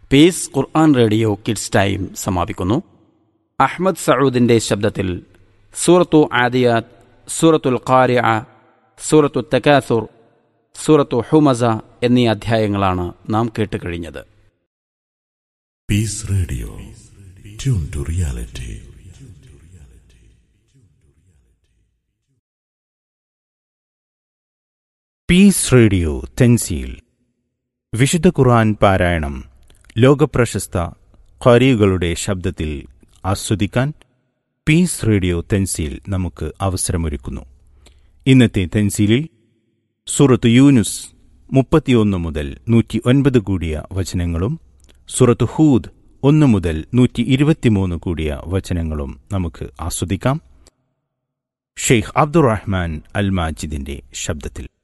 piece Quran radio kids time സമാപിക്കുന്നു അഹ്മദ് സഊദിന്റെ ശബ്ദത്തിൽ സൂറത്തു ആദിയാത്ത് സൂറത്തുൽ ഖാരിഅ സൂറത്തു തകാസുർ സൂറത്തു ഹുമസ എന്നീ അധ്യായങ്ങളാണ് നാം കേട്ടുകഴിഞ്ഞത് peace radio tune to reality peace radio തെൻസീൽ വിശുദ്ധ ഖുർആൻ പാരായണം ലോകപ്രശസ്ത ഖാരികളുടെ ശബ്ദത്തിൽ ആസ്വദിക്കാൻ പീസ് റേഡിയോ തെൻസീൽ നമുക്ക് അവസരമൊരുക്കുന്നു ഇന്നത്തെ തെൻസീലിൽ സൂറത്ത് യൂനുസ് മുപ്പത്തിയൊന്ന് മുതൽ നൂറ്റി ഒൻപത് കൂടിയ വചനങ്ങളും സൂറത്ത് ഹൂദ് ഒന്ന് മുതൽ നൂറ്റി ഇരുപത്തിമൂന്ന് കൂടിയ വചനങ്ങളും നമുക്ക് ആസ്വദിക്കാം ഷെയ്ഖ് അബ്ദുറഹ്മാൻ അൽ മാജിദിന്റെ ശബ്ദത്തിൽ